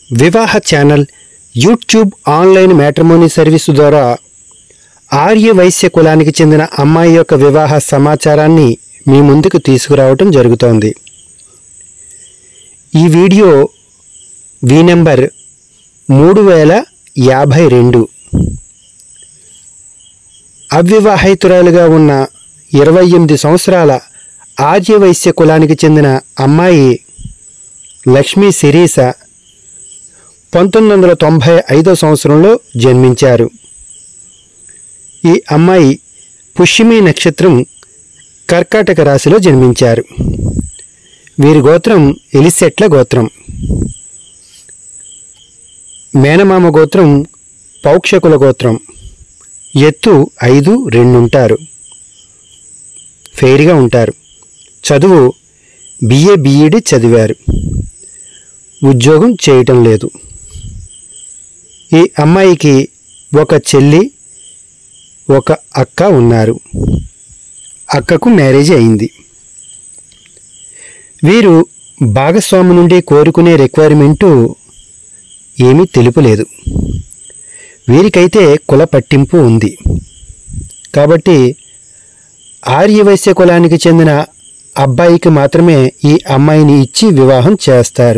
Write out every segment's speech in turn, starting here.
వివాహ channel YouTube online matrimony service ద్వారా ఆర్య వైశ్య కులానికి చెందిన అమ్మాయి యొక్క వివాహ సమాచారాన్ని మీ ముందుకు తీసుకురావటం జరుగుతోంది ఈ వీడియో వి నెంబర్ మూడు వేల యాభై రెండు అవివాహితురాలుగా ఉన్న ఇరవై ఎనిమిది సంవత్సరాల ఆర్య వైశ్య కులానికి చెందిన అమ్మాయి లక్ష్మీ శిరీష పంతొమ్మిది వందల తొంభై ఐదో సంవత్సరంలో జన్మించారు ఈ అమ్మాయి పుష్యమి నక్షత్రం కర్కాటక రాశిలో జన్మించారు వీరి గోత్రం ఎలిసెట్ల గోత్రం మేనమామ గోత్రం పౌక్షకుల గోత్రం ఎత్తు ఐదు రెండుంటారు ఫెయిర్గా ఉంటారు చదువు బిఏ బిఈడి చదివారు ఉద్యోగం చేయటం లేదు ఈ అమ్మాయికి ఒక చెల్లి ఒక అక్క ఉన్నారు అక్కకు మ్యారేజ్ అయింది వీరు భాగస్వామి నుండి కోరుకునే రిక్వైర్మెంటు ఏమీ తెలుపలేదు వీరికైతే కుల పట్టింపు ఉంది కాబట్టి ఆర్యవైశ్య కులానికి చెందిన అబ్బాయికి మాత్రమే ఈ అమ్మాయిని ఇచ్చి వివాహం చేస్తారు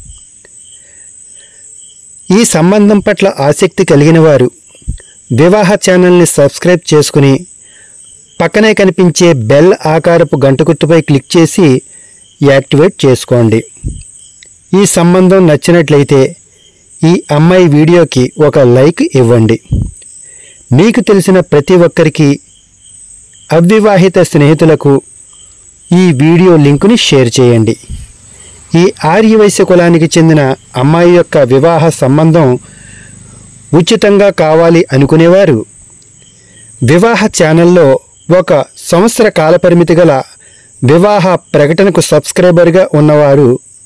ఈ సంబంధం పట్ల ఆసక్తి కలిగిన వారు వివాహ ఛానల్ని సబ్స్క్రైబ్ చేసుకుని పక్కనే కనిపించే బెల్ ఆకారపు గంట గుర్తుపై క్లిక్ చేసి యాక్టివేట్ చేసుకోండి ఈ సంబంధం నచ్చినట్లయితే ఈ అమ్మాయి వీడియోకి ఒక లైక్ ఇవ్వండి మీకు తెలిసిన ప్రతి ఒక్కరికి అవివాహిత స్నేహితులకు ఈ వీడియో లింకుని షేర్ చేయండి ఈ ఆర్యవైశ్య కులానికి చెందిన అమ్మాయి యొక్క వివాహ సంబంధం ఉచితంగా కావాలి అనుకునేవారు వివాహ ఛానల్లో ఒక సంవత్సర కాలపరిమితి గల వివాహ ప్రకటనకు సబ్స్క్రైబర్గా ఉన్నవారు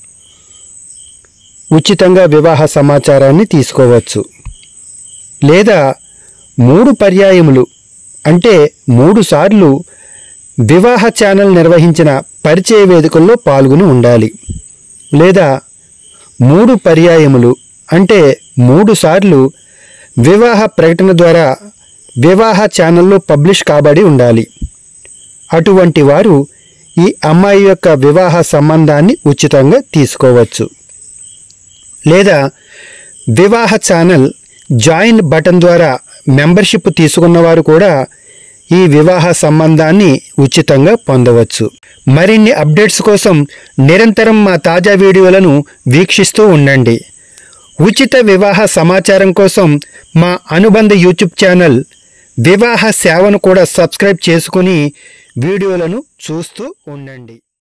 ఉచితంగా వివాహ సమాచారాన్ని తీసుకోవచ్చు లేదా మూడు పర్యాయములు అంటే మూడు సార్లు వివాహ ఛానల్ నిర్వహించిన పరిచయ వేదికల్లో పాల్గొని ఉండాలి లేదా మూడు పర్యాయములు అంటే మూడు సార్లు వివాహ ప్రకటన ద్వారా వివాహ ఛానల్లో పబ్లిష్ కాబడి ఉండాలి అటువంటి వారు ఈ అమ్మాయి యొక్క వివాహ సంబంధాన్ని ఉచితంగా తీసుకోవచ్చు లేదా వివాహ ఛానల్ జాయిన్ బటన్ ద్వారా మెంబర్షిప్ తీసుకున్నవారు కూడా ఈ వివాహ సంబంధాన్ని ఉచితంగా పొందవచ్చు మరిన్ని అప్డేట్స్ కోసం నిరంతరం మా తాజా వీడియోలను వీక్షిస్తూ ఉండండి ఉచిత వివాహ సమాచారం కోసం మా అనుబంధ యూట్యూబ్ ఛానల్ వివాహ సేవను కూడా సబ్స్క్రైబ్ చేసుకుని వీడియోలను చూస్తూ ఉండండి